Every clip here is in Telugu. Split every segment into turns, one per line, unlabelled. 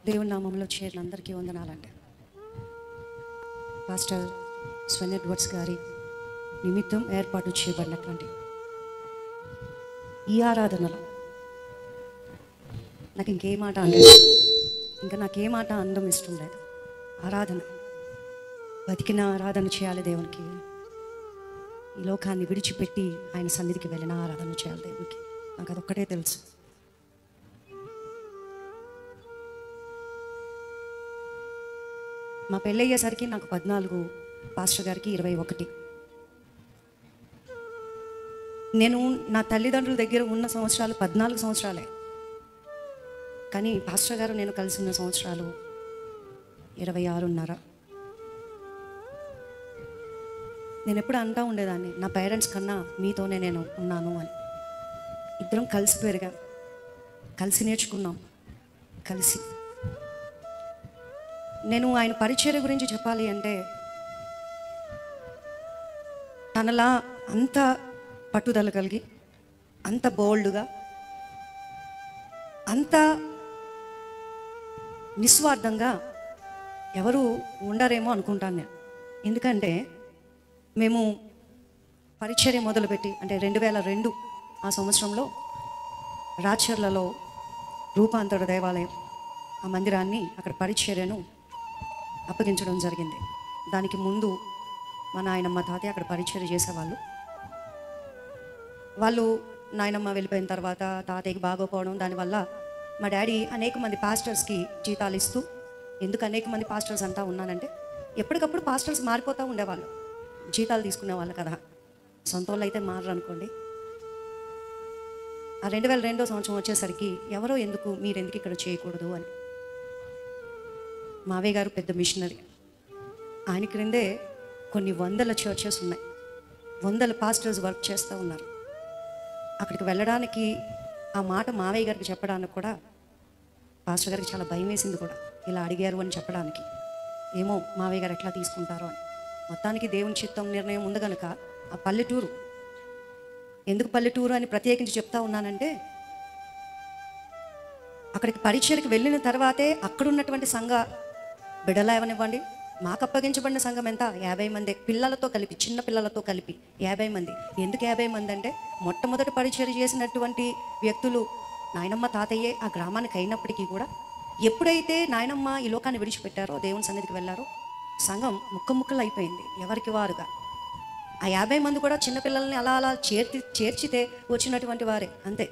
దేవుని నామంలో చేరిన అందరికీ వందనాలండి పాస్టర్ స్వెన్ ఎడ్వర్డ్స్ గారి నిమిత్తం ఏర్పాటు చేయబడినటువంటి ఈ ఆరాధనలో నాకు ఇంకే మాట అనలేదు ఇంకా నాకే మాట అందం ఇష్టం లేదు ఆరాధన బతికిన ఆరాధన చేయాలి దేవునికి ఈ లోకాన్ని విడిచిపెట్టి ఆయన సన్నిధికి వెళ్ళిన ఆరాధన చేయాలి దేవునికి నాకు అదొక్కటే తెలుసు మా పెళ్ళి అయ్యేసరికి నాకు పద్నాలుగు పాస్టర్ గారికి ఇరవై ఒకటి నేను నా తల్లిదండ్రుల దగ్గర ఉన్న సంవత్సరాలు పద్నాలుగు సంవత్సరాలే కానీ పాస్టర్ గారు నేను కలిసి ఉన్న సంవత్సరాలు ఇరవై ఆరున్నర నేను ఎప్పుడు అంటా ఉండేదాన్ని నా పేరెంట్స్ కన్నా మీతోనే నేను ఉన్నాను అని ఇద్దరం కలిసి పెరిగాం కలిసి నేర్చుకున్నాం కలిసి నేను ఆయన పరిచర్య గురించి చెప్పాలి అంటే తనలా అంత పట్టుదల కలిగి అంత బోల్డ్గా అంత నిస్వార్థంగా ఎవరు ఉండరేమో అనుకుంటాను నేను ఎందుకంటే మేము పరిచర్య మొదలుపెట్టి అంటే రెండు వేల రెండు ఆ సంవత్సరంలో రాచర్లలో రూపాంతర దేవాలయం ఆ మందిరాన్ని అక్కడ పరిచర్యను అప్పగించడం జరిగింది దానికి ముందు మా నాయనమ్మ తాతయ్య అక్కడ పరిచర్య చేసేవాళ్ళు వాళ్ళు నాయనమ్మ వెళ్ళిపోయిన తర్వాత తాతయ్యకి బాగోపోవడం దానివల్ల మా డాడీ అనేక మంది పాస్టర్స్కి జీతాలు ఇస్తూ ఎందుకు అనేక మంది పాస్టర్స్ అంటా ఉన్నానంటే ఎప్పటికప్పుడు పాస్టర్స్ మారిపోతూ ఉండేవాళ్ళు జీతాలు తీసుకునేవాళ్ళు కదా సొంత వాళ్ళు అయితే మారరు అనుకోండి ఆ రెండు వేల రెండో సంవత్సరం వచ్చేసరికి ఎవరో ఎందుకు మీరు ఎందుకు ఇక్కడ చేయకూడదు అని మావయ్య గారు పెద్ద మిషనరీ ఆయన క్రిందే కొన్ని వందల చర్చెస్ ఉన్నాయి వందల పాస్టర్స్ వర్క్ చేస్తూ ఉన్నారు అక్కడికి వెళ్ళడానికి ఆ మాట మావయ్య గారికి చెప్పడానికి కూడా పాస్టర్ గారికి చాలా భయం వేసింది కూడా ఇలా అడిగారు అని చెప్పడానికి ఏమో మావయ్య గారు ఎట్లా తీసుకుంటారో అని మొత్తానికి దేవుని చిత్తం నిర్ణయం ఉంది కనుక ఆ పల్లెటూరు ఎందుకు పల్లెటూరు అని ప్రత్యేకించి చెప్తా ఉన్నానంటే అక్కడికి పరిచయకు వెళ్ళిన తర్వాతే అక్కడ ఉన్నటువంటి సంఘ బిడలా ఏమనివ్వండి మాకు అప్పగించబడిన సంఘం ఎంత యాభై మంది పిల్లలతో కలిపి చిన్న పిల్లలతో కలిపి యాభై మంది ఎందుకు యాభై మంది అంటే మొట్టమొదటి పరిచయం చేసినటువంటి వ్యక్తులు నాయనమ్మ తాతయ్యే ఆ గ్రామానికి అయినప్పటికీ కూడా ఎప్పుడైతే నాయనమ్మ ఈ లోకాన్ని విడిచిపెట్టారో దేవుని సన్నిధికి వెళ్ళారో సంఘం ముక్క ముక్కలు అయిపోయింది ఎవరికి వారుగా ఆ యాభై మంది కూడా చిన్నపిల్లల్ని అలా అలా చేర్చి చేర్చితే వచ్చినటువంటి వారే అంతే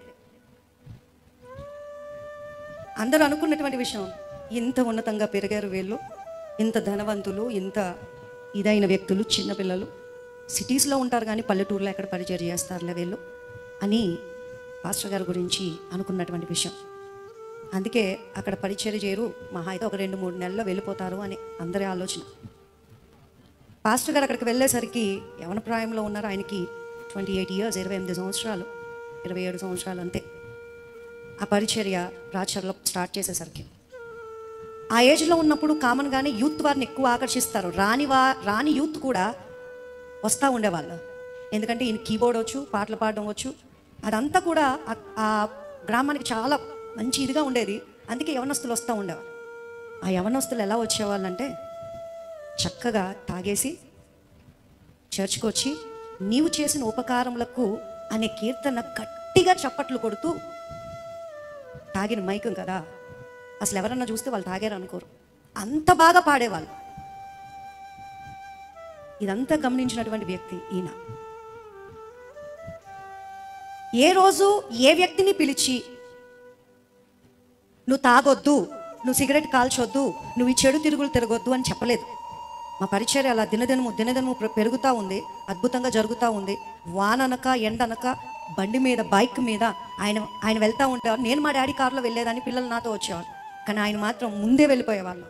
అందరూ అనుకున్నటువంటి విషయం ఇంత ఉన్నతంగా పెరిగారు వీళ్ళు ఇంత ధనవంతులు ఇంత ఇదైన వ్యక్తులు చిన్నపిల్లలు సిటీస్లో ఉంటారు కానీ పల్లెటూరులో ఎక్కడ పరిచయం చేస్తారులే వీళ్ళు అని పాస్టర్ గారి గురించి అనుకున్నటువంటి విషయం అందుకే అక్కడ పరిచయం చేయరు మహా అయితే ఒక రెండు మూడు నెలల్లో వెళ్ళిపోతారు అని అందరి ఆలోచన పాస్టర్ గారు అక్కడికి వెళ్ళేసరికి యవన ప్రాయంలో ఉన్నారు ఆయనకి ట్వంటీ ఎయిట్ ఇయర్స్ ఇరవై ఎనిమిది సంవత్సరాలు ఇరవై ఏడు సంవత్సరాలు అంతే ఆ పరిచర్య రాచర్లో స్టార్ట్ చేసేసరికి ఆ ఏజ్లో ఉన్నప్పుడు కామన్గానే యూత్ వారిని ఎక్కువ ఆకర్షిస్తారు రాని వా రాని యూత్ కూడా వస్తూ ఉండేవాళ్ళు ఎందుకంటే ఈయన కీబోర్డ్ వచ్చు పాటలు పాడడం వచ్చు అదంతా కూడా ఆ- ఆ గ్రామానికి చాలా మంచి ఇదిగా ఉండేది అందుకే యవనస్తులు వస్తూ ఉండేవారు ఆ యవనస్తులు ఎలా వచ్చేవాళ్ళంటే చక్కగా తాగేసి చర్చ్కి వచ్చి నీవు చేసిన ఉపకారములకు అనే కీర్తన గట్టిగా చప్పట్లు కొడుతూ తాగిన మైకం కదా అసలు ఎవరన్నా చూస్తే వాళ్ళు తాగారు అనుకోరు అంత బాగా పాడేవాళ్ళు ఇదంతా గమనించినటువంటి వ్యక్తి ఈయన ఏ రోజు ఏ వ్యక్తిని పిలిచి నువ్వు తాగొద్దు నువ్వు సిగరెట్ కాల్చొద్దు నువ్వు ఈ చెడు తిరుగులు తిరగొద్దు అని చెప్పలేదు మా పరిచర్య అలా దినదినము దినదినము పె- పెరుగుతూ ఉంది అద్భుతంగా జరుగుతూ ఉంది వాననక ఎండనక బండి మీద బైక్ మీద ఆయన ఆయన వెళ్తూ ఉంటారు నేను మా డాడీ కారులో వెళ్ళేదాన్ని పిల్లలు నాతో వచ్చేవారు కానీ ఆయన మాత్రం ముందే వెళ్ళిపోయేవాళ్ళు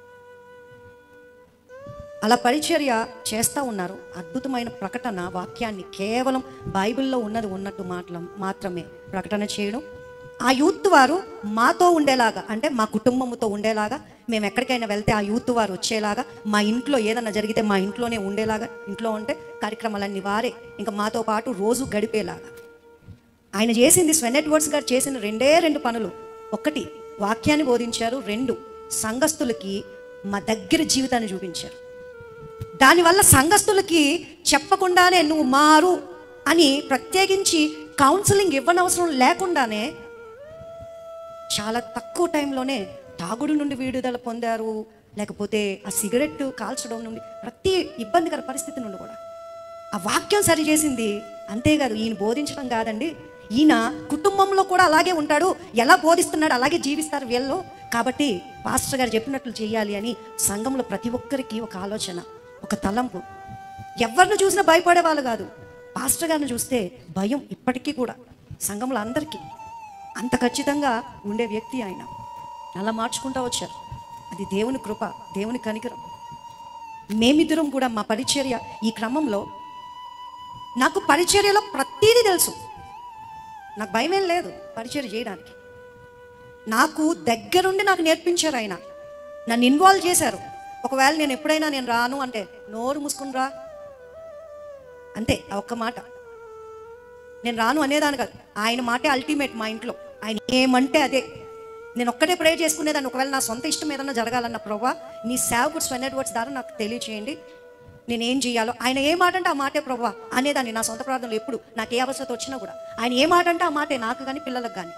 అలా పరిచర్య చేస్తూ ఉన్నారు అద్భుతమైన ప్రకటన వాక్యాన్ని కేవలం బైబిల్లో ఉన్నది ఉన్నట్టు మాటల మాత్రమే ప్రకటన చేయడం ఆ యూత్ వారు మాతో ఉండేలాగా అంటే మా కుటుంబంతో ఉండేలాగా మేము ఎక్కడికైనా వెళ్తే ఆ యూత్ వారు వచ్చేలాగా మా ఇంట్లో ఏదన్నా జరిగితే మా ఇంట్లోనే ఉండేలాగా ఇంట్లో ఉంటే కార్యక్రమాలన్నీ వారే ఇంకా మాతో పాటు రోజు గడిపేలాగా ఆయన చేసింది స్వెన్ ఎడ్వర్డ్స్ గారు చేసిన రెండే రెండు పనులు ఒకటి వాక్యాన్ని బోధించారు రెండు సంఘస్థులకి మా దగ్గర జీవితాన్ని చూపించారు దానివల్ల సంఘస్థులకి చెప్పకుండానే నువ్వు మారు అని ప్రత్యేకించి కౌన్సిలింగ్ ఇవ్వనవసరం లేకుండానే చాలా తక్కువ టైంలోనే తాగుడు నుండి విడుదల పొందారు లేకపోతే ఆ సిగరెట్ కాల్చడం నుండి ప్రతి ఇబ్బందికర పరిస్థితి నుండి కూడా ఆ వాక్యం సరి చేసింది అంతేకాదు ఈయన బోధించడం కాదండి ఈయన కుటుంబంలో కూడా అలాగే ఉంటాడు ఎలా బోధిస్తున్నాడు అలాగే జీవిస్తారు వీళ్ళు కాబట్టి పాస్టర్ గారు చెప్పినట్లు చేయాలి అని సంఘంలో ప్రతి ఒక్కరికి ఒక ఆలోచన ఒక తలంపు ఎవరిని చూసినా భయపడే వాళ్ళు కాదు పాస్టర్ గారిని చూస్తే భయం ఇప్పటికీ కూడా సంఘంలో అందరికీ అంత ఖచ్చితంగా ఉండే వ్యక్తి ఆయన అలా మార్చుకుంటూ వచ్చారు అది దేవుని కృప దేవుని కనికరం మేమిద్దరం కూడా మా పరిచర్య ఈ క్రమంలో నాకు పరిచర్యలో ప్రతీది తెలుసు నాకు భయమేం లేదు పరిచర్య చేయడానికి నాకు దగ్గరుండి నాకు నేర్పించారు ఆయన నన్ను ఇన్వాల్వ్ చేశారు ఒకవేళ నేను ఎప్పుడైనా నేను రాను అంటే నోరు మూసుకుని రా అంతే ఆ ఒక్క మాట నేను రాను అనేదాని కాదు ఆయన మాటే అల్టిమేట్ మా ఇంట్లో ఆయన ఏమంటే అదే నేను ఒక్కటే ప్రే చేసుకునేదాన్ని ఒకవేళ నా సొంత ఇష్టం ఏదన్నా జరగాలన్న ప్రభా నీ సేవకుడు స్వెన్ వర్డ్స్ ద్వారా నాకు తెలియచేయండి నేను ఏం చేయాలో ఆయన ఏ మాట అంటే ఆ మాటే ప్రభా అనేదాన్ని నా సొంత ప్రార్థనలు ఎప్పుడు నాకు ఏ అవసరత వచ్చినా కూడా ఆయన ఏ మాట అంటే ఆ మాటే నాకు కానీ పిల్లలకు కానీ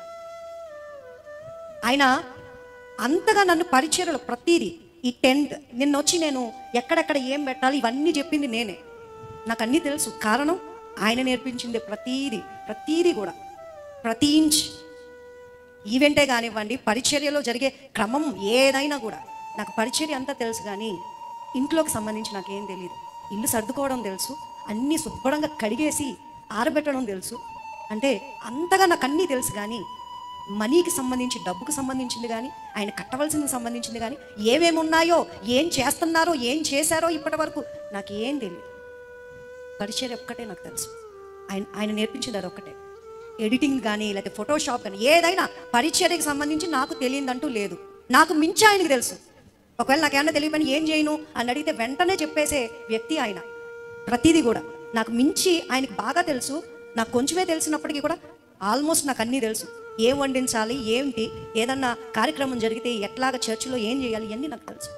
ఆయన అంతగా నన్ను పరిచయలు ప్రతీది ఈ టెంట్ నిన్న వచ్చి నేను ఎక్కడెక్కడ ఏం పెట్టాలి ఇవన్నీ చెప్పింది నేనే నాకు అన్నీ తెలుసు కారణం ఆయన నేర్పించింది ప్రతీది ప్రతీది కూడా ప్రతి ఇంచ్ ఈవెంటే కానివ్వండి పరిచర్యలో జరిగే క్రమం ఏదైనా కూడా నాకు పరిచర్య అంతా తెలుసు కానీ ఇంట్లోకి సంబంధించి నాకేం తెలియదు ఇల్లు సర్దుకోవడం తెలుసు అన్నీ శుభ్రంగా కడిగేసి ఆరబెట్టడం తెలుసు అంటే అంతగా నాకు అన్నీ తెలుసు కానీ మనీకి సంబంధించి డబ్బుకు సంబంధించింది కానీ ఆయన కట్టవలసింది సంబంధించింది కానీ ఏమేమి ఉన్నాయో ఏం చేస్తున్నారో ఏం చేశారో ఇప్పటి వరకు నాకు ఏం తెలియదు పరిచర్య ఒక్కటే నాకు తెలుసు ఆయన ఆయన నేర్పించింది అది ఒక్కటే ఎడిటింగ్ కానీ లేకపోతే ఫోటోషాప్ కానీ ఏదైనా పరిచర్యకి సంబంధించి నాకు తెలియదంటూ లేదు నాకు మించి ఆయనకు తెలుసు ఒకవేళ నాకేమన్నా తెలియని ఏం చేయను అని అడిగితే వెంటనే చెప్పేసే వ్యక్తి ఆయన ప్రతిదీ కూడా నాకు మించి ఆయనకి బాగా తెలుసు నాకు కొంచెమే తెలిసినప్పటికీ కూడా ఆల్మోస్ట్ నాకు అన్నీ తెలుసు ఏం వండించాలి ఏంటి ఏదన్నా కార్యక్రమం జరిగితే ఎట్లాగ చర్చిలో ఏం చేయాలి ఇవన్నీ నాకు తెలుసు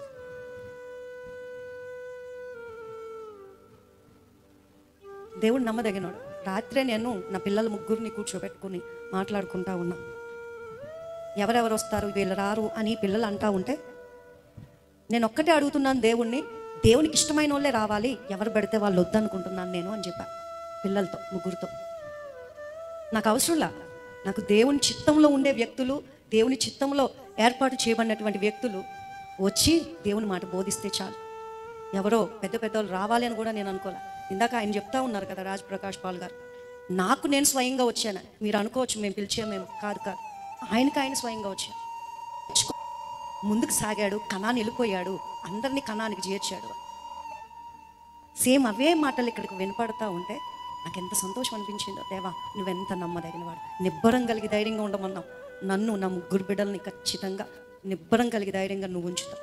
దేవుడు నమ్మదగినాడు రాత్రే నేను నా పిల్లల ముగ్గురిని కూర్చోబెట్టుకుని మాట్లాడుకుంటా ఉన్నా ఎవరెవరు వస్తారు వీళ్ళు రారు అని పిల్లలు అంటా ఉంటే నేను ఒక్కటే అడుగుతున్నాను దేవుణ్ణి దేవునికి ఇష్టమైన వాళ్ళే రావాలి ఎవరు పెడితే వాళ్ళు వద్దనుకుంటున్నాను నేను అని చెప్పా పిల్లలతో ముగ్గురితో నాకు అవసరంలా నాకు దేవుని చిత్తంలో ఉండే వ్యక్తులు దేవుని చిత్తంలో ఏర్పాటు చేయబడినటువంటి వ్యక్తులు వచ్చి దేవుని మాట బోధిస్తే చాలు ఎవరో పెద్ద పెద్ద వాళ్ళు రావాలి అని కూడా నేను అనుకోలే ఇందాక ఆయన చెప్తా ఉన్నారు కదా రాజ్ ప్రకాష్ పాల్ గారు నాకు నేను స్వయంగా వచ్చాను మీరు అనుకోవచ్చు మేము పిలిచామేమో కాదు కాదు ఆయనకి ఆయన స్వయంగా వచ్చాను ముందుకు సాగాడు కణాన్ని వెళ్ళిపోయాడు అందరినీ కణానికి చేర్చాడు సేమ్ అవే మాటలు ఇక్కడికి వినపడతా ఉంటే నాకు ఎంత సంతోషం అనిపించిందో దేవా నువ్వెంత నమ్మదగినవాడు నిబ్బరం కలిగి ధైర్యంగా ఉండమన్నావు నన్ను నా ముగ్గురు బిడ్డల్ని ఖచ్చితంగా నిబ్బరం కలిగి ధైర్యంగా నువ్వు ఉంచుతావు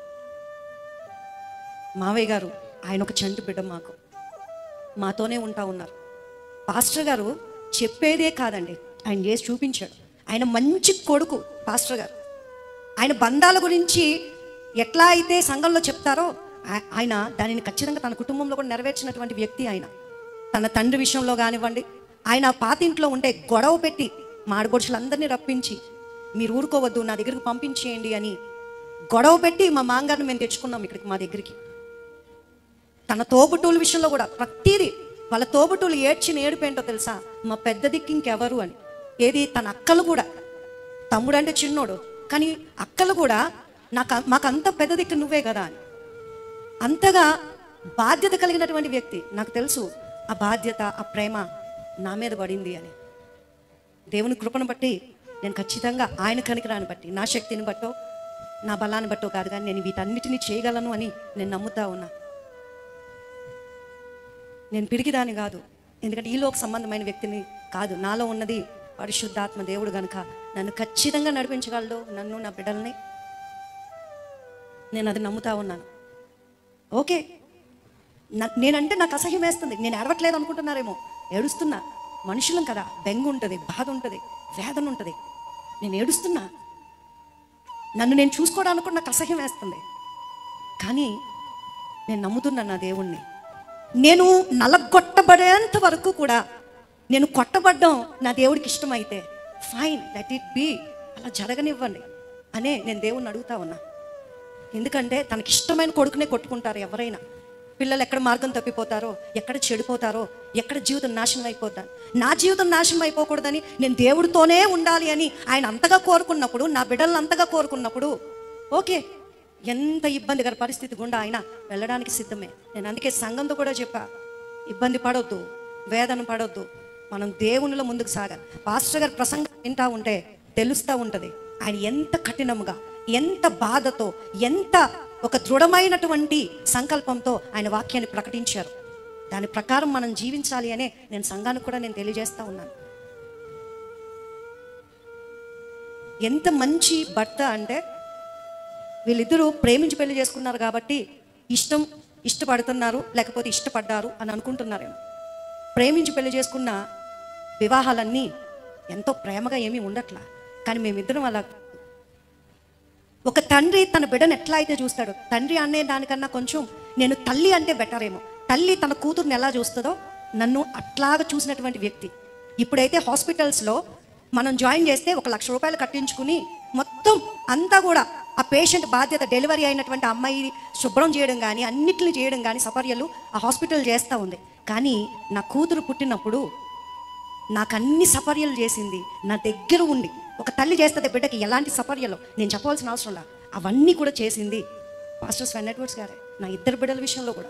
మావయ్య గారు ఆయన ఒక చంటి బిడ్డ మాకు మాతోనే ఉంటా ఉన్నారు పాస్టర్ గారు చెప్పేదే కాదండి ఆయన చేసి చూపించాడు ఆయన మంచి కొడుకు పాస్టర్ గారు ఆయన బంధాల గురించి ఎట్లా అయితే సంఘంలో చెప్తారో ఆ- ఆయన దానిని ఖచ్చితంగా తన కుటుంబంలో కూడా నెరవేర్చినటువంటి వ్యక్తి ఆయన తన తండ్రి విషయంలో కానివ్వండి ఆయన పాతింట్లో ఉంటే గొడవ పెట్టి మాడగొడుచులందరినీ రప్పించి మీరు ఊరుకోవద్దు నా దగ్గరికి పంపించేయండి అని గొడవ పెట్టి మా మాంగారిని మేము తెచ్చుకున్నాం ఇక్కడికి మా దగ్గరికి తన తోబుటూల విషయంలో కూడా ప్రతిదీ వాళ్ళ తోబుటూలు ఏడ్చిన ఏడుపేంటో తెలుసా మా పెద్ద దిక్కు ఇంకెవరు అని ఏది తన అక్కలు కూడా తమ్ముడు అంటే చిన్నోడు కానీ అక్కలు కూడా నాకు మాకు అంత పెద్ద దిక్కు నువ్వే కదా అని అంతగా బాధ్యత కలిగినటువంటి వ్యక్తి నాకు తెలుసు ఆ బాధ్యత ఆ ప్రేమ నా మీద పడింది అని దేవుని కృపను బట్టి నేను ఖచ్చితంగా ఆయన కనికరాన్ని బట్టి నా శక్తిని బట్టో నా బలాన్ని బట్టో కాదు కానీ నేను వీటన్నిటిని చేయగలను అని నేను నమ్ముతా ఉన్నా నేను పిరిగిదాని కాదు ఎందుకంటే ఈలోక సంబంధమైన వ్యక్తిని కాదు నాలో ఉన్నది పరిశుద్ధాత్మ దేవుడు గనుక నన్ను ఖచ్చితంగా నడిపించగలడు నన్ను నా బిడ్డల్ని నేను అది నమ్ముతా ఉన్నాను ఓకే నా నేనంటే నాకు అసహ్యం వేస్తుంది నేను ఏడవట్లేదు అనుకుంటున్నారేమో ఏడుస్తున్నా మనుషులం కదా బెంగ ఉంటుంది బాధ ఉంటుంది వేదన ఉంటుంది నేను ఏడుస్తున్నా నన్ను నేను చూసుకోవడానికి కూడా నాకు అసహ్యం వేస్తుంది కానీ నేను నమ్ముతున్నాను నా దేవుణ్ణి నేను నలగొట్టబడేంత వరకు కూడా నేను కొట్టబడ్డం నా దేవుడికి ఇష్టమైతే ఫైన్ లెట్ ఇట్ బీ అలా జరగనివ్వండి అనే నేను దేవుణ్ణి అడుగుతా ఉన్నా ఎందుకంటే తనకి ఇష్టమైన కొడుకునే కొట్టుకుంటారు ఎవరైనా పిల్లలు ఎక్కడ మార్గం తప్పిపోతారో ఎక్కడ చెడిపోతారో ఎక్కడ జీవితం నాశనం అయిపోతాను నా జీవితం నాశనం అయిపోకూడదని నేను దేవుడితోనే ఉండాలి అని ఆయన అంతగా కోరుకున్నప్పుడు నా బిడ్డలను అంతగా కోరుకున్నప్పుడు ఓకే ఎంత ఇబ్బందికర పరిస్థితి గుండా ఆయన వెళ్ళడానికి సిద్ధమే నేను అందుకే సంఘంతో కూడా చెప్పా ఇబ్బంది పడొద్దు వేదన పడొద్దు మనం దేవునిలో ముందుకు సాగాలి పాస్టర్ గారి ప్రసంగం వింటా ఉంటే తెలుస్తూ ఉంటుంది ఆయన ఎంత కఠినముగా ఎంత బాధతో ఎంత ఒక దృఢమైనటువంటి సంకల్పంతో ఆయన వాక్యాన్ని ప్రకటించారు దాని ప్రకారం మనం జీవించాలి అనే నేను సంఘానికి కూడా నేను తెలియజేస్తా ఉన్నాను ఎంత మంచి భర్త అంటే వీళ్ళిద్దరూ ప్రేమించి పెళ్లి చేసుకున్నారు కాబట్టి ఇష్టం ఇష్టపడుతున్నారు లేకపోతే ఇష్టపడ్డారు అని అనుకుంటున్నారేమో ప్రేమించి పెళ్లి చేసుకున్న వివాహాలన్నీ ఎంతో ప్రేమగా ఏమీ ఉండట్లా కానీ మేమిద్దరం అలా ఒక తండ్రి తన బిడ్డను ఎట్లా అయితే చూస్తాడు తండ్రి అనే దానికన్నా కొంచెం నేను తల్లి అంటే బెటర్ ఏమో తల్లి తన కూతుర్ని ఎలా చూస్తుందో నన్ను అట్లాగా చూసినటువంటి వ్యక్తి ఇప్పుడైతే హాస్పిటల్స్లో మనం జాయిన్ చేస్తే ఒక లక్ష రూపాయలు కట్టించుకుని మొత్తం అంతా కూడా ఆ పేషెంట్ బాధ్యత డెలివరీ అయినటువంటి అమ్మాయి శుభ్రం చేయడం కానీ అన్నిటిని చేయడం కానీ సపర్యలు ఆ హాస్పిటల్ చేస్తూ ఉంది కానీ నా కూతురు పుట్టినప్పుడు నాకు అన్ని సపర్యలు చేసింది నా దగ్గర ఉండి ఒక తల్లి చేస్తుంది బిడ్డకి ఎలాంటి సపర్యలు నేను చెప్పవలసిన అవసరం లే అవన్నీ కూడా చేసింది పాస్టర్ స్వెన్ ఎడ్వర్డ్స్ గారే నా ఇద్దరు బిడ్డల విషయంలో కూడా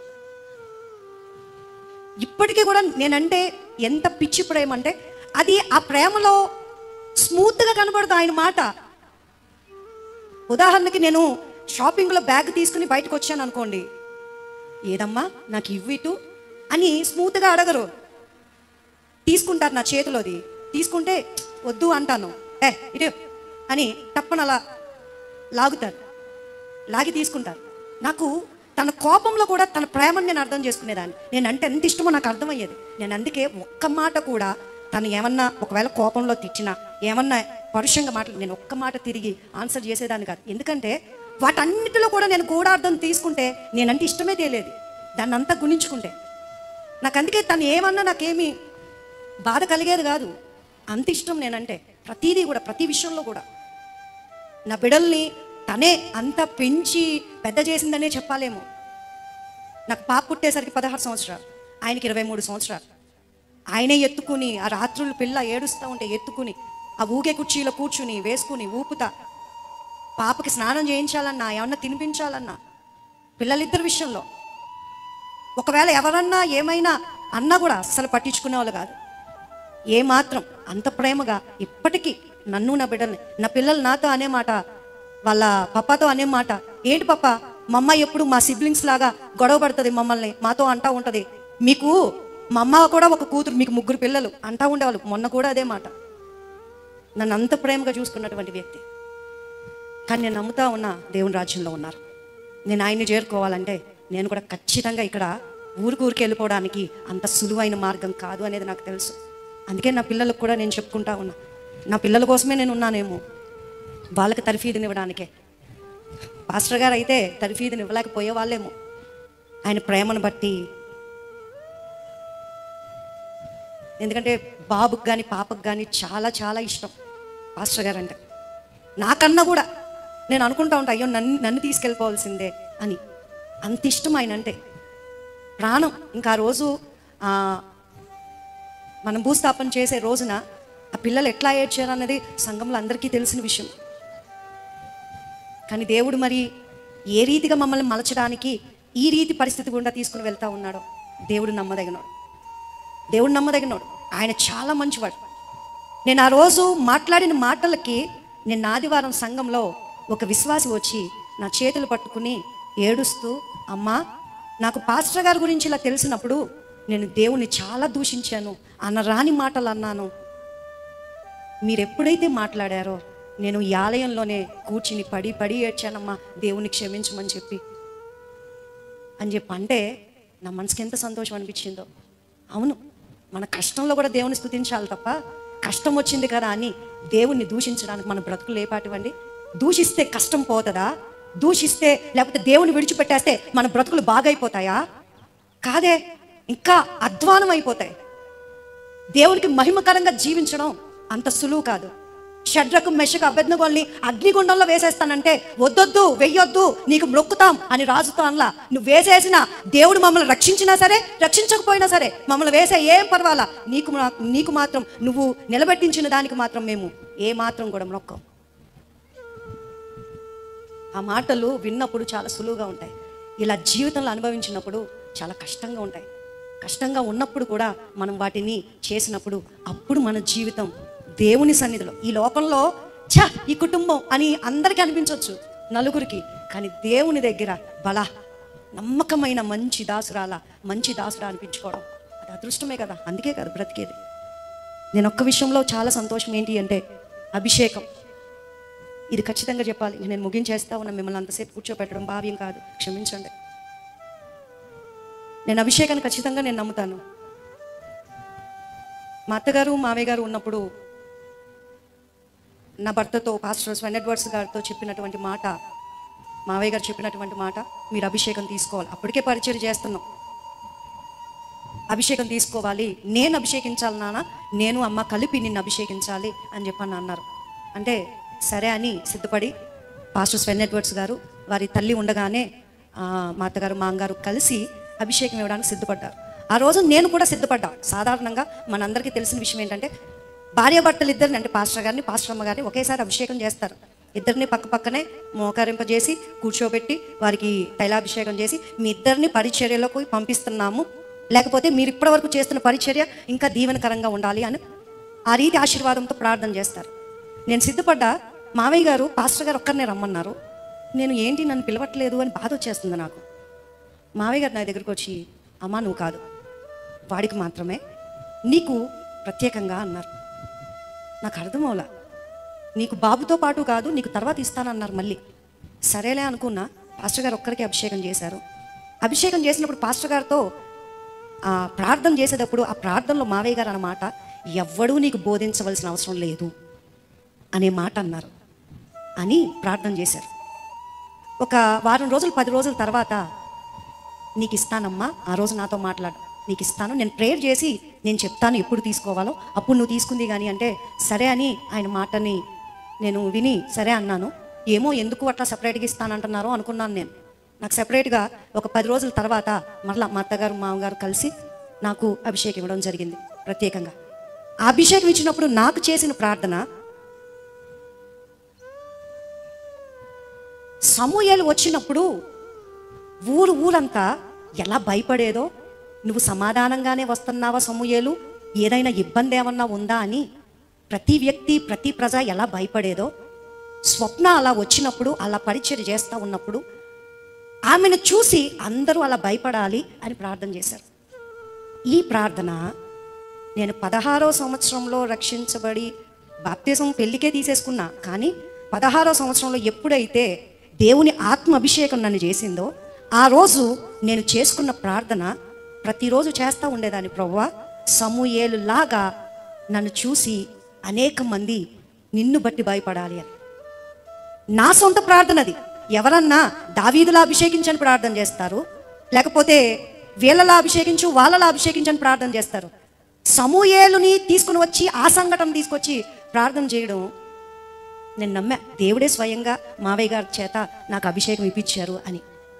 ఇప్పటికీ కూడా నేనంటే ఎంత పిచ్చి ప్రేమ అంటే అది ఆ ప్రేమలో స్మూత్గా కనబడదు ఆయన మాట ఉదాహరణకి నేను షాపింగ్లో బ్యాగ్ తీసుకుని బయటకు వచ్చాను అనుకోండి ఏదమ్మా నాకు ఇవ్వు ఇటు అని స్మూత్గా అడగరు తీసుకుంటారు నా చేతిలోది తీసుకుంటే వద్దు అంటాను ఏ ఇటు అని తప్పని అలా లాగుతారు లాగి తీసుకుంటారు నాకు తన కోపంలో కూడా తన ప్రేమను నేను అర్థం చేసుకునేదాన్ని నేను అంటే ఎంత ఇష్టమో నాకు అర్థమయ్యేది నేను అందుకే ఒక్క మాట కూడా తను ఏమన్నా ఒకవేళ కోపంలో తిట్టినా ఏమన్నా పరుషంగా మాటలు నేను ఒక్క మాట తిరిగి ఆన్సర్ చేసేదాన్ని కాదు ఎందుకంటే వాటన్నిటిలో కూడా నేను గూఢార్థం తీసుకుంటే నేనంటే ఇష్టమే తెలియదు దాన్ని అంతా గుణించుకుంటే నాకు అందుకే తను ఏమన్నా నాకేమీ బాధ కలిగేది కాదు అంత ఇష్టం నేనంటే ప్రతిదీ కూడా ప్రతి విషయంలో కూడా నా బిడల్ని తనే అంత పెంచి పెద్ద చేసిందనే చెప్పాలేమో నాకు పాప పుట్టేసరికి పదహారు సంవత్సరాలు ఆయనకి ఇరవై మూడు సంవత్సరాలు ఆయనే ఎత్తుకుని ఆ రాత్రులు పిల్ల ఏడుస్తూ ఉంటే ఎత్తుకుని ఆ ఊగే కుర్చీలో కూర్చుని వేసుకుని ఊపుతా పాపకి స్నానం చేయించాలన్నా ఏమన్నా తినిపించాలన్నా పిల్లలిద్దరి విషయంలో ఒకవేళ ఎవరన్నా ఏమైనా అన్నా కూడా అస్సలు పట్టించుకునే వాళ్ళు కాదు ఏ మాత్రం అంత ప్రేమగా ఇప్పటికీ నన్ను నా బిడ్డల్ని నా పిల్లలు నాతో అనే మాట వాళ్ళ పప్పతో అనే మాట ఏంటి పప్ప మా అమ్మ ఎప్పుడు మా సిబ్లింగ్స్ లాగా గొడవ పడుతుంది మమ్మల్ని మాతో అంటా ఉంటుంది మీకు మా అమ్మ కూడా ఒక కూతురు మీకు ముగ్గురు పిల్లలు అంటా ఉండేవాళ్ళు మొన్న కూడా అదే మాట నన్ను అంత ప్రేమగా చూసుకున్నటువంటి వ్యక్తి కానీ నేను నమ్ముతా ఉన్నా దేవుని రాజ్యంలో ఉన్నారు నేను ఆయన్ని చేరుకోవాలంటే నేను కూడా ఖచ్చితంగా ఇక్కడ ఊరికి ఊరికి వెళ్ళిపోవడానికి అంత సులువైన మార్గం కాదు అనేది నాకు తెలుసు అందుకే నా పిల్లలకు కూడా నేను చెప్పుకుంటా ఉన్నా నా పిల్లల కోసమే నేను ఉన్నానేమో వాళ్ళకి తరఫీదుని ఇవ్వడానికే పాస్టర్ గారు అయితే తరఫీదుని ఇవ్వలేకపోయే వాళ్ళేమో ఆయన ప్రేమను బట్టి ఎందుకంటే బాబుకి కానీ పాపకు కానీ చాలా చాలా ఇష్టం పాస్టర్ గారు అంటే నాకన్నా కూడా నేను అనుకుంటా ఉంటా అయ్యో నన్ను నన్ను తీసుకెళ్ళిపోవాల్సిందే అని అంత ఇష్టం ఆయన అంటే ప్రాణం ఇంకా ఆ రోజు ఆ, మనం భూస్థాపన చేసే రోజున ఆ పిల్లలు ఎట్లా ఏడ్చారు అన్నది సంఘంలో అందరికీ తెలిసిన విషయం కానీ దేవుడు మరి ఏ రీతిగా మమ్మల్ని మలచడానికి ఈ రీతి పరిస్థితి గుండా తీసుకుని వెళ్తా ఉన్నాడో దేవుడు నమ్మదగినాడు దేవుడు నమ్మదగినాడు ఆయన చాలా మంచివాడు నేను ఆ రోజు మాట్లాడిన మాటలకి నిన్న ఆదివారం సంఘంలో ఒక విశ్వాసి వచ్చి నా చేతులు పట్టుకుని ఏడుస్తూ అమ్మా నాకు పాస్టర్ గారి గురించి ఇలా తెలిసినప్పుడు నేను దేవుణ్ణి చాలా దూషించాను అన్న రాని మాటలు అన్నాను మీరు ఎప్పుడైతే మాట్లాడారో నేను ఈ ఆలయంలోనే కూర్చుని పడి పడి ఏడ్చానమ్మా దేవుని క్షమించమని చెప్పి అని చెప్పి అంటే నా మనసుకి ఎంత సంతోషం అనిపించిందో అవును మన కష్టంలో కూడా దేవుని స్తుతించాలి తప్ప కష్టం వచ్చింది కదా అని దేవుణ్ణి దూషించడానికి మన బ్రతుకులు ఏపాటివండి దూషిస్తే కష్టం పోతుందా దూషిస్తే లేకపోతే దేవుని విడిచిపెట్టేస్తే మన బ్రతుకులు బాగైపోతాయా కాదే ఇంకా అధ్వానం అయిపోతాయి దేవునికి మహిమకరంగా జీవించడం అంత సులువు కాదు షడ్రకు మెషకు అభ్యర్థగోల్ని అగ్నిగుండంలో వేసేస్తానంటే వద్దొద్దు వెయ్యొద్దు నీకు మొక్కుతాం అని రాజుతో అనలా నువ్వు వేసేసిన దేవుడు మమ్మల్ని రక్షించినా సరే రక్షించకపోయినా సరే మమ్మల్ని వేసే ఏం పర్వాలా నీకు మా- నీకు మాత్రం నువ్వు నిలబెట్టించిన దానికి మాత్రం మేము ఏ మాత్రం కూడా మొక్కం ఆ మాటలు విన్నప్పుడు చాలా సులువుగా ఉంటాయి ఇలా జీవితంలో అనుభవించినప్పుడు చాలా కష్టంగా ఉంటాయి కష్టంగా ఉన్నప్పుడు కూడా మనం వాటిని చేసినప్పుడు అప్పుడు మన జీవితం దేవుని సన్నిధిలో ఈ లోకంలో ఛ ఈ కుటుంబం అని అందరికీ అనిపించవచ్చు నలుగురికి కానీ దేవుని దగ్గర బల నమ్మకమైన మంచి దాసురాల మంచి దాసురా అనిపించుకోవడం అది అదృష్టమే కదా అందుకే కదా బ్రతికేది నేను ఒక్క విషయంలో చాలా సంతోషం ఏంటి అంటే అభిషేకం ఇది ఖచ్చితంగా చెప్పాలి నేను ముగించేస్తా ఉన్నా మిమ్మల్ని అంతసేపు కూర్చోపెట్టడం భావ్యం కాదు క్షమించండి నేను అభిషేకాన్ని ఖచ్చితంగా నేను నమ్ముతాను మా అత్తగారు మావయ్య గారు ఉన్నప్పుడు నా భర్తతో పాస్టర్ స్వెన్ ఎడ్వర్డ్స్ గారితో చెప్పినటువంటి మాట మావయ్య గారు చెప్పినటువంటి మాట మీరు అభిషేకం తీసుకోవాలి అప్పటికే పరిచయం చేస్తున్నాం అభిషేకం తీసుకోవాలి నేను అభిషేకించాలి నాన్న నేను అమ్మ కలిపి నిన్ను అభిషేకించాలి అని చెప్పని అన్నారు అంటే సరే అని సిద్ధపడి పాస్టర్ స్వెన్ ఎడ్వర్డ్స్ గారు వారి తల్లి ఉండగానే ఆ, మా అత్తగారు మా అమ్మగారు కలిసి అభిషేకం ఇవ్వడానికి సిద్ధపడ్డారు ఆ రోజు నేను కూడా సిద్ధపడ్డా సాధారణంగా మనందరికీ తెలిసిన విషయం ఏంటంటే భార్యాభర్తలు ఇద్దరిని అంటే పాస్టర్ గారిని పాస్టర్ అమ్మ గారిని ఒకేసారి అభిషేకం చేస్తారు ఇద్దరిని పక్క పక్కనే మోకరింపజేసి కూర్చోబెట్టి వారికి తైలాభిషేకం చేసి మీ ఇద్దరిని పరిచర్యలోకి పంపిస్తున్నాము లేకపోతే మీరు ఇప్పటివరకు చేస్తున్న పరిచర్య ఇంకా దీవెనకరంగా ఉండాలి అని ఆ రీతి ఆశీర్వాదంతో ప్రార్థన చేస్తారు నేను సిద్ధపడ్డా మావయ్య గారు పాస్టర్ గారు ఒక్కరినే రమ్మన్నారు నేను ఏంటి నన్ను పిలవట్లేదు అని బాధ వచ్చేస్తుంది నాకు మావయ్య గారు నా దగ్గరికి వచ్చి అమ్మా నువ్వు కాదు వాడికి మాత్రమే నీకు ప్రత్యేకంగా అన్నారు నాకు అర్థమవులా నీకు బాబుతో పాటు కాదు నీకు తర్వాత ఇస్తానన్నారు మళ్ళీ సరేలే అనుకున్నా పాస్టర్ గారు ఒక్కరికి అభిషేకం చేశారు అభిషేకం చేసినప్పుడు పాస్టర్ గారితో ఆ ప్రార్థన చేసేటప్పుడు ఆ ప్రార్థనలో మావయ్య గారు అన్నమాట ఎవ్వడూ నీకు బోధించవలసిన అవసరం లేదు అనే మాట అన్నారు అని ప్రార్థన చేశారు ఒక వారం రోజులు పది రోజుల తర్వాత నీకు ఇస్తానమ్మా ఆ రోజు నాతో మాట్లాడు నీకు ఇస్తాను నేను ప్రేయర్ చేసి నేను చెప్తాను ఎప్పుడు తీసుకోవాలో అప్పుడు నువ్వు తీసుకుంది కానీ అంటే సరే అని ఆయన మాటని నేను విని సరే అన్నాను ఏమో ఎందుకు అట్లా సపరేట్గా ఇస్తానంటున్నారో అనుకున్నాను నేను నాకు సపరేట్గా ఒక పది రోజుల తర్వాత మరలా మా అత్తగారు మామగారు కలిసి నాకు అభిషేకం ఇవ్వడం జరిగింది ప్రత్యేకంగా ఆ అభిషేకం ఇచ్చినప్పుడు నాకు చేసిన ప్రార్థన సమూహలు వచ్చినప్పుడు ఊరు ఊరంతా ఎలా భయపడేదో నువ్వు సమాధానంగానే వస్తున్నావా సమూహలు ఏదైనా ఇబ్బంది ఏమన్నా ఉందా అని ప్రతి వ్యక్తి ప్రతి ప్రజ ఎలా భయపడేదో స్వప్న అలా వచ్చినప్పుడు అలా పరిచయం చేస్తూ ఉన్నప్పుడు ఆమెను చూసి అందరూ అలా భయపడాలి అని ప్రార్థన చేశారు ఈ ప్రార్థన నేను పదహారో సంవత్సరంలో రక్షించబడి బాప్తిజం పెళ్లికే తీసేసుకున్నా కానీ పదహారో సంవత్సరంలో ఎప్పుడైతే దేవుని ఆత్మ అభిషేకం నన్ను చేసిందో ఆ రోజు నేను చేసుకున్న ప్రార్థన ప్రతిరోజు చేస్తూ ఉండేదాన్ని ప్రవ్వా సమూయేలు లాగా నన్ను చూసి అనేక మంది నిన్ను బట్టి భయపడాలి అని నా సొంత ప్రార్థన అది ఎవరన్నా దావీదులా అభిషేకించని ప్రార్థన చేస్తారు లేకపోతే వీళ్ళలా అభిషేకించు వాళ్ళలా అభిషేకించని ప్రార్థన చేస్తారు సమూయేలుని తీసుకుని వచ్చి ఆ సంఘటన తీసుకొచ్చి ప్రార్థన చేయడం నేను నమ్మా దేవుడే స్వయంగా మావయ్య గారి చేత నాకు అభిషేకం ఇప్పించారు అని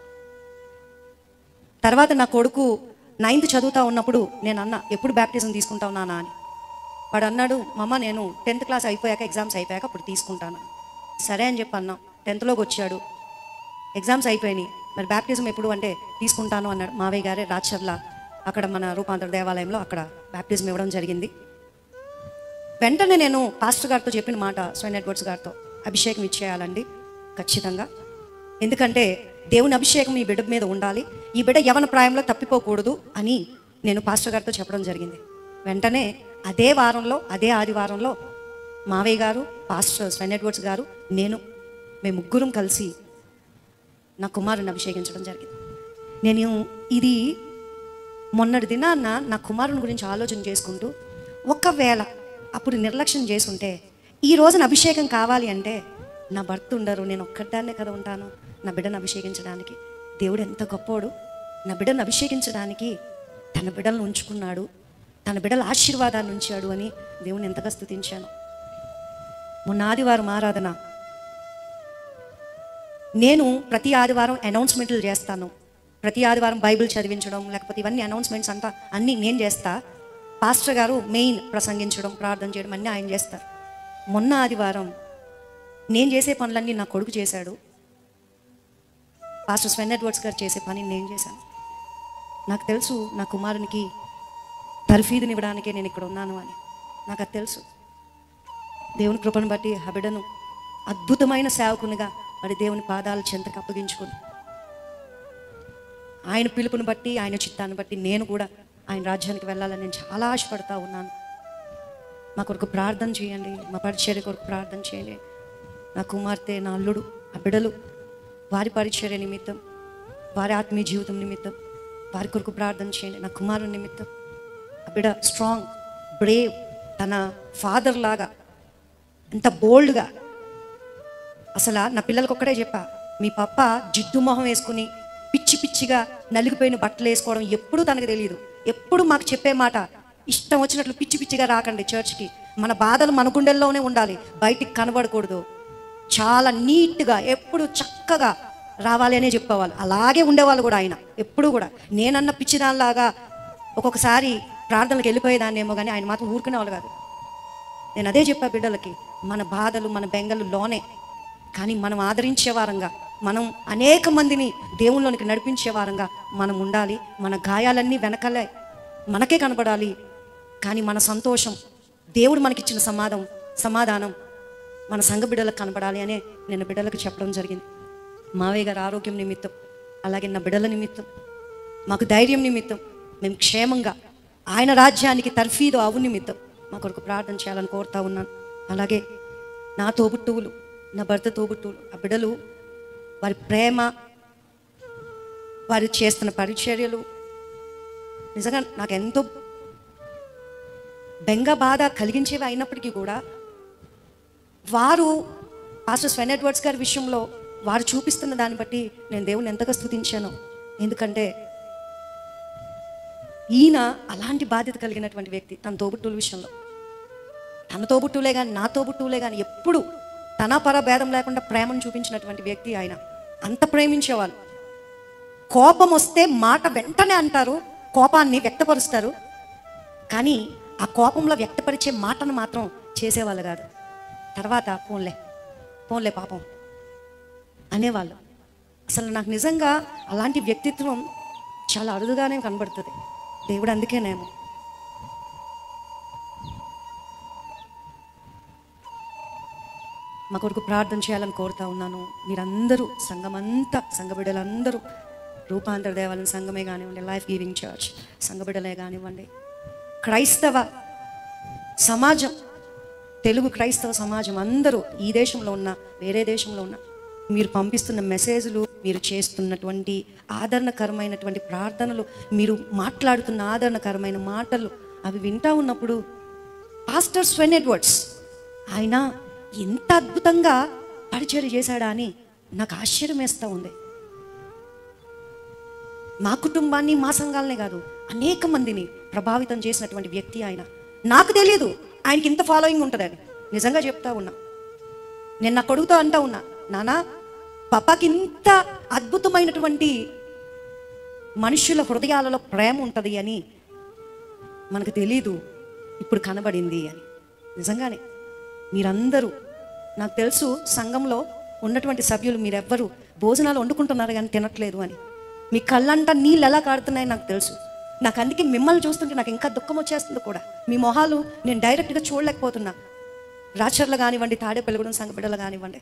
తర్వాత నా కొడుకు నైన్త్ చదువుతా ఉన్నప్పుడు నేను అన్న ఎప్పుడు బ్యాప్టిజం తీసుకుంటావు నానా అని వాడు అన్నాడు మమ్మ నేను టెన్త్ క్లాస్ అయిపోయాక ఎగ్జామ్స్ అయిపోయాక అప్పుడు తీసుకుంటాను సరే అని చెప్పి అన్నాం టెన్త్లోకి వచ్చాడు ఎగ్జామ్స్ అయిపోయినాయి మరి బ్యాప్టిజం ఎప్పుడు అంటే తీసుకుంటాను అన్నాడు మావయ్య గారే రాచర్ల అక్కడ మన రూపాంతర దేవాలయంలో అక్కడ బ్యాప్టిజం ఇవ్వడం జరిగింది వెంటనే నేను పాస్టర్ గారితో చెప్పిన మాట స్వైన్ ఎడ్వర్డ్స్ గారితో అభిషేకం ఇచ్చేయాలండి ఖచ్చితంగా ఎందుకంటే దేవుని అభిషేకం ఈ బిడ్డ మీద ఉండాలి ఈ బిడ్డ యవన ప్రాయంలో తప్పిపోకూడదు అని నేను పాస్టర్ గారితో చెప్పడం జరిగింది వెంటనే అదే వారంలో అదే ఆదివారంలో మావయ్య గారు పాస్టర్ స్వెన్ ఎడ్వర్డ్స్ గారు నేను మేము ముగ్గురం కలిసి నా కుమారుని అభిషేకించడం జరిగింది నేను ఇది మొన్నటి దినాన్న నా కుమారుని గురించి ఆలోచన చేసుకుంటూ ఒకవేళ అప్పుడు నిర్లక్ష్యం చేసుంటే ఈ రోజున అభిషేకం కావాలి అంటే నా భర్త ఉండరు నేను ఒక్కదాన్నే కదా ఉంటాను నా బిడ్డను అభిషేకించడానికి దేవుడు ఎంత గొప్పోడు నా బిడ్డను అభిషేకించడానికి తన బిడ్డలను ఉంచుకున్నాడు తన బిడ్డల ఆశీర్వాదాన్ని ఉంచాడు అని దేవుని ఎంతగా స్తుతించాను మొన్న ఆదివారం ఆరాధన నేను ప్రతి ఆదివారం అనౌన్స్మెంట్లు చేస్తాను ప్రతి ఆదివారం బైబిల్ చదివించడం లేకపోతే ఇవన్నీ అనౌన్స్మెంట్స్ అంతా అన్నీ నేను చేస్తా పాస్టర్ గారు మెయిన్ ప్రసంగించడం ప్రార్థన చేయడం అన్నీ ఆయన చేస్తారు మొన్న ఆదివారం నేను చేసే పనులన్నీ నా కొడుకు చేశాడు పాస్టర్ స్వెన్ ఎడ్వర్డ్స్ గారు చేసే పని నేను చేశాను నాకు తెలుసు నా కుమారునికి తర్ఫీదునివ్వడానికే నేను ఇక్కడ ఉన్నాను అని నాకు అది తెలుసు దేవుని కృపను బట్టి ఆ బిడ్డను అద్భుతమైన సేవకునిగా మరి దేవుని పాదాల చెంతకు అప్పగించుకుని ఆయన పిలుపుని బట్టి ఆయన చిత్తాన్ని బట్టి నేను కూడా ఆయన రాజ్యానికి వెళ్ళాలని నేను చాలా ఆశపడతా ఉన్నాను మా కొరకు ప్రార్థన చేయండి మా పరిచర్య కొరకు ప్రార్థన చేయండి నా కుమార్తె నా అల్లుడు ఆ బిడ్డలు వారి పరిచర్య నిమిత్తం వారి ఆత్మీయ జీవితం నిమిత్తం వారి కొరకు ప్రార్థన చేయండి నా కుమారుని నిమిత్తం ఆ బిడ్డ స్ట్రాంగ్ బ్రేవ్ తన ఫాదర్ లాగా ఎంత బోల్డ్గా అసలు నా పిల్లలకు ఒక్కడే చెప్పా మీ పప్ప జిడ్డు మొహం వేసుకుని పిచ్చి పిచ్చిగా నలిగిపోయిన బట్టలు వేసుకోవడం ఎప్పుడూ తనకు తెలియదు ఎప్పుడు మాకు చెప్పే మాట ఇష్టం వచ్చినట్లు పిచ్చి పిచ్చిగా రాకండి చర్చ్కి మన బాధలు మన గుండెల్లోనే ఉండాలి బయటికి కనబడకూడదు చాలా నీట్గా ఎప్పుడు చక్కగా రావాలి అనే చెప్పేవాళ్ళు అలాగే ఉండేవాళ్ళు కూడా ఆయన ఎప్పుడు కూడా నేనన్న పిచ్చిదానిలాగా ఒక్కొక్కసారి ప్రార్థనలకు వెళ్ళిపోయేదాన్నేమో కానీ ఆయన మాత్రం ఊరుకునేవాళ్ళు కాదు నేను అదే చెప్పా బిడ్డలకి మన బాధలు మన బెంగలు లోనే కానీ మనం ఆదరించే వారంగా మనం అనేక మందిని దేవుళ్ళలోనికి నడిపించే వారంగా మనం ఉండాలి మన గాయాలన్నీ వెనకలే మనకే కనబడాలి కానీ మన సంతోషం దేవుడు మనకిచ్చిన సమాధం సమాధానం మన సంఘ బిడ్డలకు కనబడాలి అనే నేను బిడ్డలకు చెప్పడం జరిగింది మావయ్య గారి ఆరోగ్యం నిమిత్తం అలాగే నా బిడ్డల నిమిత్తం మాకు ధైర్యం నిమిత్తం మేము క్షేమంగా ఆయన రాజ్యానికి తర్ఫీదు అవు నిమిత్తం మా కొరకు ప్రార్థన చేయాలని కోరుతా ఉన్నాను అలాగే నా తోబుట్టువులు నా భర్త తోబుట్టువులు ఆ బిడ్డలు వారి ప్రేమ వారు చేస్తున్న పరిచర్యలు నిజంగా నాకు ఎంతో బెంగ బాధ కలిగించేవి అయినప్పటికీ కూడా వారు పాస్టర్ స్వెన్ ఎడ్వర్డ్స్ గారి విషయంలో వారు చూపిస్తున్న దాన్ని బట్టి నేను దేవుని ఎంతగా స్థుతించాను ఎందుకంటే ఈయన అలాంటి బాధ్యత కలిగినటువంటి వ్యక్తి తన తోబుట్టువుల విషయంలో తన తోబుట్టువులే కానీ నా తోబుట్టువులే కానీ ఎప్పుడు తన పర భేదం లేకుండా ప్రేమను చూపించినటువంటి వ్యక్తి ఆయన అంత ప్రేమించేవాళ్ళు కోపం వస్తే మాట వెంటనే అంటారు కోపాన్ని వ్యక్తపరుస్తారు కానీ ఆ కోపంలో వ్యక్తపరిచే మాటను మాత్రం చేసేవాళ్ళు కాదు తర్వాత పోన్లే పోన్లే పాపం అనేవాళ్ళు అసలు నాకు నిజంగా అలాంటి వ్యక్తిత్వం చాలా అరుదుగానే కనబడుతుంది దేవుడు అందుకేనేమో మా కొరకు ప్రార్థన చేయాలని కోరుతా ఉన్నాను మీరందరూ సంఘమంతా సంఘ బిడ్డలందరూ రూపాంతర దేవాలయం సంఘమే కానివ్వండి లైఫ్ గివింగ్ చర్చ్ సంఘ బిడ్డలే కానివ్వండి క్రైస్తవ సమాజం తెలుగు క్రైస్తవ సమాజం అందరూ ఈ దేశంలో ఉన్న వేరే దేశంలో ఉన్న మీరు పంపిస్తున్న మెసేజ్లు మీరు చేస్తున్నటువంటి ఆదరణకరమైనటువంటి ప్రార్థనలు మీరు మాట్లాడుతున్న ఆదరణకరమైన మాటలు అవి వింటా ఉన్నప్పుడు పాస్టర్ స్వెన్ ఎడ్వర్డ్స్ ఆయన ఎంత అద్భుతంగా పరిచయం చేశాడా అని నాకు ఆశ్చర్యం వేస్తూ ఉంది మా కుటుంబాన్ని మా సంఘాలనే కాదు అనేక మందిని ప్రభావితం చేసినటువంటి వ్యక్తి ఆయన నాకు తెలియదు ఆయనకి ఇంత ఫాలోయింగ్ ఉంటుందని నిజంగా చెప్తా ఉన్నా నేను నా కొడుకుతో అంటా ఉన్నా నానా పాపాకి ఇంత అద్భుతమైనటువంటి మనుషుల హృదయాలలో ప్రేమ ఉంటుంది అని మనకు తెలీదు ఇప్పుడు కనబడింది అని నిజంగానే మీరందరూ నాకు తెలుసు సంఘంలో ఉన్నటువంటి సభ్యులు మీరెవ్వరు భోజనాలు వండుకుంటున్నారు కానీ తినట్లేదు అని మీ కళ్ళంట నీళ్ళు ఎలా కాడుతున్నాయని నాకు తెలుసు నాకు అందుకే మిమ్మల్ని చూస్తుంటే నాకు ఇంకా దుఃఖం వచ్చేస్తుంది కూడా మీ మొహాలు నేను డైరెక్ట్గా చూడలేకపోతున్నా రాచర్లు కానివ్వండి తాడేపల్లిగూడెం సంఘ బిడ్డలు కానివ్వండి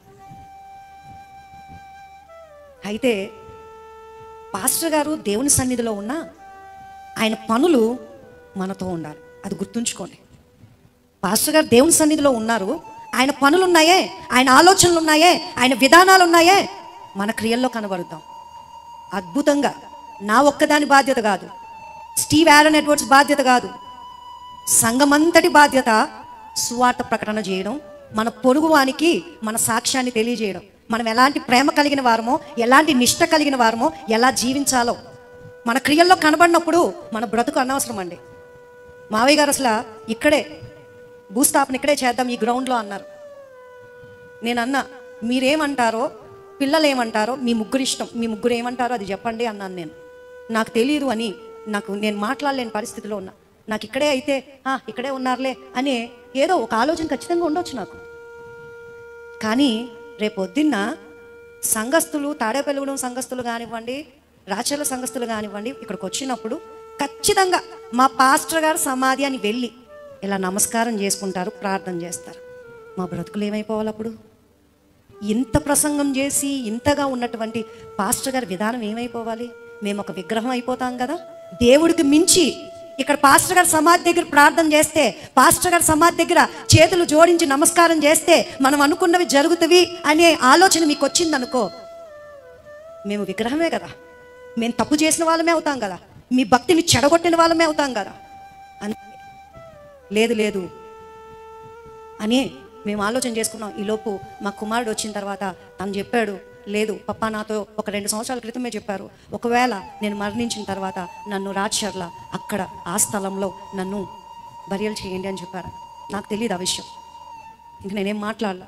అయితే పాస్టర్ గారు దేవుని సన్నిధిలో ఉన్న ఆయన పనులు మనతో ఉండాలి అది గుర్తుంచుకోండి పాస్టర్ గారు దేవుని సన్నిధిలో ఉన్నారు ఆయన పనులు ఉన్నాయే ఆయన ఆలోచనలు ఉన్నాయే ఆయన విధానాలు ఉన్నాయే మన క్రియల్లో కనబడుద్దాం అద్భుతంగా నా ఒక్కదాని బాధ్యత కాదు స్టీవ్ ఆరన్ ఎడ్వర్డ్స్ బాధ్యత కాదు సంఘమంతటి బాధ్యత సువార్త ప్రకటన చేయడం మన పొరుగువానికి మన సాక్ష్యాన్ని తెలియజేయడం మనం ఎలాంటి ప్రేమ కలిగిన వారమో ఎలాంటి నిష్ట కలిగిన వారమో ఎలా జీవించాలో మన క్రియల్లో కనబడినప్పుడు మన బ్రతుకు అనవసరం అండి మావయ్య గారు అసలు ఇక్కడే భూస్థాపన ఇక్కడే చేద్దాం ఈ గ్రౌండ్లో అన్నారు నేను అన్నా మీరేమంటారో పిల్లలు ఏమంటారో మీ ముగ్గురు ఇష్టం మీ ముగ్గురు ఏమంటారో అది చెప్పండి అన్నాను నేను నాకు తెలియదు అని నాకు నేను మాట్లాడలేని పరిస్థితిలో ఉన్నా నాకు ఇక్కడే అయితే "ఆ, ఇక్కడే ఉన్నారులే అని ఏదో ఒక ఆలోచన ఖచ్చితంగా ఉండొచ్చు నాకు కానీ రేపు పొద్దున్న సంఘస్థులు తాడేపల్లిగూడెం సంఘస్థులు కానివ్వండి రాచర్ల సంఘస్థులు కానివ్వండి ఇక్కడికి వచ్చినప్పుడు ఖచ్చితంగా మా పాస్టర్ గారు సమాధి అని వెళ్ళి ఇలా నమస్కారం చేసుకుంటారు ప్రార్థన చేస్తారు మా బ్రతుకులు ఏమైపోవాలి అప్పుడు ఇంత ప్రసంగం చేసి ఇంతగా ఉన్నటువంటి పాస్టర్ గారి విధానం ఏమైపోవాలి మేము ఒక విగ్రహం అయిపోతాం కదా దేవుడికి మించి ఇక్కడ పాస్టర్ గారి సమాధి దగ్గర ప్రార్థన చేస్తే పాస్టర్ గారి సమాధి దగ్గర చేతులు జోడించి నమస్కారం చేస్తే మనం అనుకున్నవి జరుగుతవి అనే ఆలోచన మీకు వచ్చిందనుకో మేము విగ్రహమే కదా మేము తప్పు చేసిన వాళ్ళమే అవుతాం కదా మీ భక్తిని చెడగొట్టిన వాళ్ళమే అవుతాం కదా అని లేదు లేదు అని మేము ఆలోచన చేసుకున్నాం ఈలోపు మా కుమారుడు వచ్చిన తర్వాత తను చెప్పాడు లేదు పప్పా నాతో ఒక రెండు సంవత్సరాల క్రితమే చెప్పారు ఒకవేళ నేను మరణించిన తర్వాత నన్ను రాజ్షర్ల అక్కడ ఆ స్థలంలో నన్ను బరియలు చేయండి అని చెప్పారు నాకు తెలియదు ఆ విషయం ఇంక నేనేం మాట్లాడలా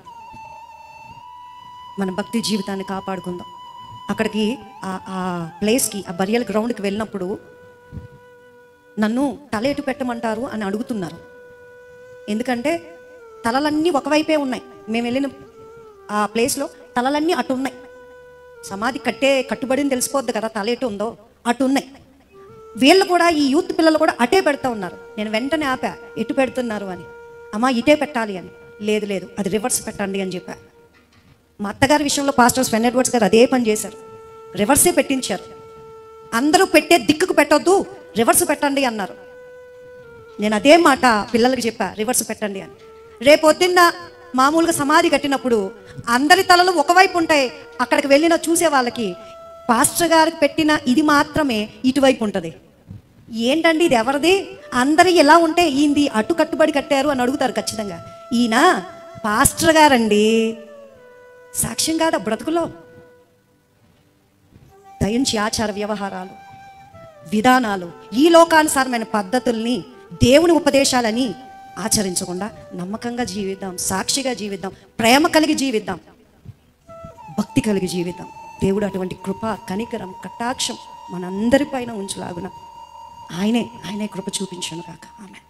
మన భక్తి జీవితాన్ని కాపాడుకుందాం అక్కడికి ఆ- ఆ ప్లేస్కి ఆ బరియల్ గ్రౌండ్కి వెళ్ళినప్పుడు నన్ను తల ఎటు పెట్టమంటారు అని అడుగుతున్నారు ఎందుకంటే తలలన్నీ ఒకవైపే ఉన్నాయి మేము వెళ్ళిన ఆ ప్లేస్లో తలలన్నీ అటు ఉన్నాయి సమాధి కట్టే కట్టుబడిని తెలిసిపోద్ది కదా తల ఎటు ఉందో అటు ఉన్నాయి వీళ్ళు కూడా ఈ యూత్ పిల్లలు కూడా అటే పెడతా ఉన్నారు నేను వెంటనే ఆపా ఎటు పెడుతున్నారు అని అమ్మా ఇటే పెట్టాలి అని లేదు లేదు అది రివర్స్ పెట్టండి అని చెప్పా మా అత్తగారి విషయంలో పాస్టర్ స్వెన్ ఎడ్వర్డ్స్ గారు అదే పని చేశారు రివర్సే పెట్టించారు అందరూ పెట్టే దిక్కుకు పెట్టొద్దు రివర్స్ పెట్టండి అన్నారు నేను అదే మాట పిల్లలకి చెప్పా రివర్స్ పెట్టండి అని రేపొద్దున్న మామూలుగా సమాధి కట్టినప్పుడు అందరి తలలు ఒకవైపు ఉంటాయి అక్కడికి వెళ్ళిన చూసే వాళ్ళకి పాస్టర్ గారికి పెట్టిన ఇది మాత్రమే ఇటువైపు ఉంటుంది ఏంటండి ఇది ఎవరిది అందరి ఎలా ఉంటే ఈయనది అటు కట్టుబడి కట్టారు అని అడుగుతారు ఖచ్చితంగా ఈయన పాస్టర్ గారండి సాక్ష్యం కాదా బ్రతుకులో దయించి ఆచార వ్యవహారాలు విధానాలు ఈ లోకానుసారమైన పద్ధతుల్ని దేవుని ఉపదేశాలని ఆచరించకుండా నమ్మకంగా జీవిద్దాం సాక్షిగా జీవిద్దాం ప్రేమ కలిగి జీవిద్దాం భక్తి కలిగి జీవిద్దాం దేవుడు అటువంటి కృప కనికరం కటాక్షం మనందరిపైన ఉంచులాగున ఆయనే ఆయనే కృప చూపించను కాక ఆమె